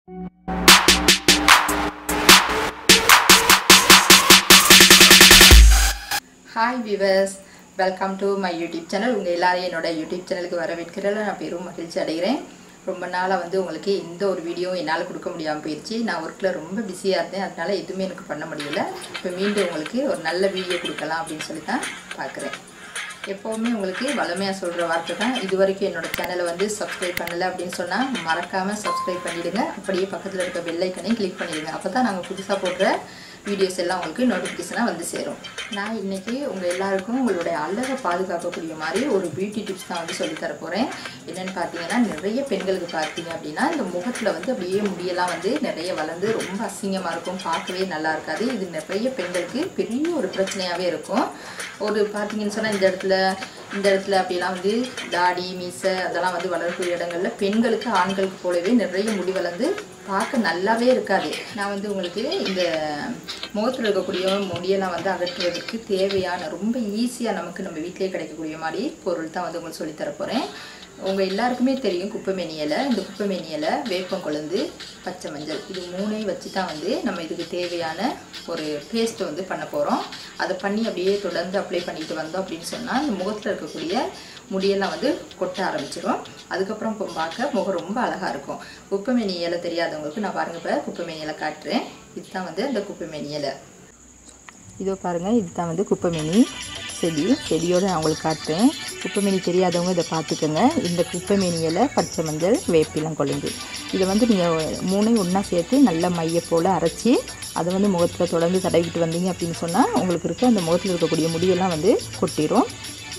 hi viewers welcome to my YouTube channel உங்கள் எல்லாரையும் என்னோட யூடியூப் சேனலுக்கு வரவேற்கிறதுல நான் பெரும் மகிழ்ச்சி அடைகிறேன் ரொம்ப நாளாக வந்து உங்களுக்கு எந்த ஒரு வீடியோவும் என்னால் கொடுக்க முடியாமல் போயிடுச்சு நான் ஒர்க்கில் ரொம்ப பிஸியாக இருந்தேன் அதனால எதுவுமே எனக்கு பண்ண முடியல இப்போ மீண்டும் உங்களுக்கு ஒரு நல்ல வீடியோ கொடுக்கலாம் அப்படின்னு சொல்லி தான் பார்க்குறேன் எப்போவுமே உங்களுக்கு வளமையாக சொல்கிற வார்த்தை தான் இது வரைக்கும் என்னோட சேனலை வந்து சப்ஸ்கிரைப் பண்ணலை அப்படின்னு சொன்னால் மறக்காமல் சப்ஸ்கிரைப் பண்ணிவிடுங்க அப்படியே பக்கத்தில் இருக்க பெல்லைக்கனையும் கிளிக் பண்ணிடுங்க அப்போ தான் நாங்கள் புதுசாக போடுற வீடியோஸ் எல்லாம் உங்களுக்கு நோட்டிஃபிகேஷனாக வந்து சேரும் நான் இன்றைக்கி உங்கள் எல்லாருக்கும் உங்களுடைய அழகை பாதுகாக்கக்கூடிய மாதிரி ஒரு பியூட்டி டிப்ஸ் தான் வந்து சொல்லித் தர போகிறேன் என்னென்னு பார்த்தீங்கன்னா நிறைய பெண்களுக்கு பார்த்தீங்க அப்படின்னா இந்த முகத்தில் வந்து அப்படியே முடியெல்லாம் வந்து நிறைய வளர்ந்து ரொம்ப அசிங்கமாக இருக்கும் பார்க்கவே நல்லா இருக்காது இது நிறைய பெண்களுக்கு பெரிய ஒரு பிரச்சனையாகவே இருக்கும் ஒரு பார்த்தீங்கன்னு சொன்னால் இந்த இடத்துல இந்த இடத்துல அப்படிலாம் வந்து தாடி மீசை அதெல்லாம் வந்து வளரக்கூடிய இடங்கள்ல பெண்களுக்கு ஆண்களுக்கு போலவே நிறைய முடி வளர்ந்து பார்க்க நல்லாவே இருக்காது நான் வந்து உங்களுக்கு இந்த முகத்தில் இருக்கக்கூடிய முடியெல்லாம் வந்து அகற்றுவதற்கு தேவையான ரொம்ப ஈஸியாக நமக்கு நம்ம வீட்டிலே கிடைக்கக்கூடிய மாதிரி பொருள் தான் வந்து உங்களுக்கு சொல்லித்தர போகிறேன் உங்கள் எல்லாருக்குமே தெரியும் குப்பைமேனி இலை இந்த குப்பைமேனி இலை வேப்பம் கொழுந்து பச்சை மஞ்சள் இது மூணையும் வச்சு தான் வந்து நம்ம இதுக்கு தேவையான ஒரு பேஸ்ட்டை வந்து பண்ண போகிறோம் அதை பண்ணி அப்படியே தொடர்ந்து அப்ளை பண்ணிட்டு வந்தோம் அப்படின்னு சொன்னால் இந்த முகத்தில் இருக்கக்கூடிய முடியெல்லாம் வந்து கொட்ட ஆரம்பிச்சிடும் அதுக்கப்புறம் இப்போ பார்க்க முகம் ரொம்ப அழகாக இருக்கும் குப்பைமேனி இலை தெரியாதவங்களுக்கு நான் பாருங்கள் இப்போ குப்பைமேனி இலை காட்டுறேன் இதுதான் வந்து அந்த குப்பைமேனி இலை இதோ பாருங்கள் இதுதான் வந்து குப்பைமேனி செடி செடியோடு நான் உங்களுக்கு காட்டுறேன் குப்பைமேனி தெரியாதவங்க இதை பார்த்துக்கோங்க இந்த குப்பைமேனி இலை பச்சை மஞ்சள் வேப்பிலம் கொழுந்து இதை வந்து நீங்கள் மூணையும் ஒன்றா சேர்த்து நல்ல மைய போல் அரைச்சி அதை வந்து முகத்தில் தொடர்ந்து தடவிக்கிட்டு வந்தீங்க அப்படின்னு சொன்னால் உங்களுக்கு இருக்க அந்த முகத்தில் இருக்கக்கூடிய முடியெல்லாம் வந்து கொட்டிடும்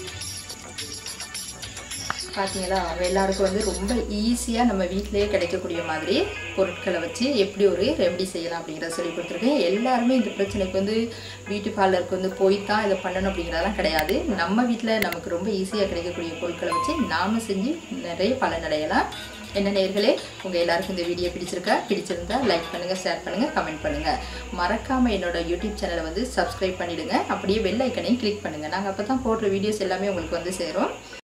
பார்த்தீங்களா எல்லாருக்கும் வந்து ரொம்ப ஈஸியாக நம்ம வீட்டிலேயே கிடைக்கக்கூடிய மாதிரி பொருட்களை வச்சு எப்படி ஒரு ரெமெடி செய்யலாம் அப்படிங்கிறத சொல்லி கொடுத்துருக்கேன் எல்லாருமே இந்த பிரச்சனைக்கு வந்து பியூட்டி பார்லருக்கு வந்து போய் தான் இதை பண்ணணும் அப்படிங்கிறதெல்லாம் கிடையாது நம்ம வீட்டில் நமக்கு ரொம்ப ஈஸியாக கிடைக்கக்கூடிய பொருட்களை வச்சு நாம் செஞ்சு நிறைய பலனடையலாம் என்ன நேர்களே உங்கள் எல்லாருக்கும் இந்த வீடியோ பிடிச்சிருக்கா பிடிச்சிருந்தா லைக் பண்ணுங்கள் ஷேர் பண்ணுங்கள் கமெண்ட் பண்ணுங்கள் மறக்காமல் என்னோட யூடியூப் சேனலை வந்து சப்ஸ்கிரைப் பண்ணிவிடுங்க அப்படியே பெல் ஐக்கனையும் கிளிக் பண்ணுங்கள் நாங்கள் அப்போ தான் போடுற வீடியோஸ் எல்லாமே உங்களுக்கு வந்து சேரும்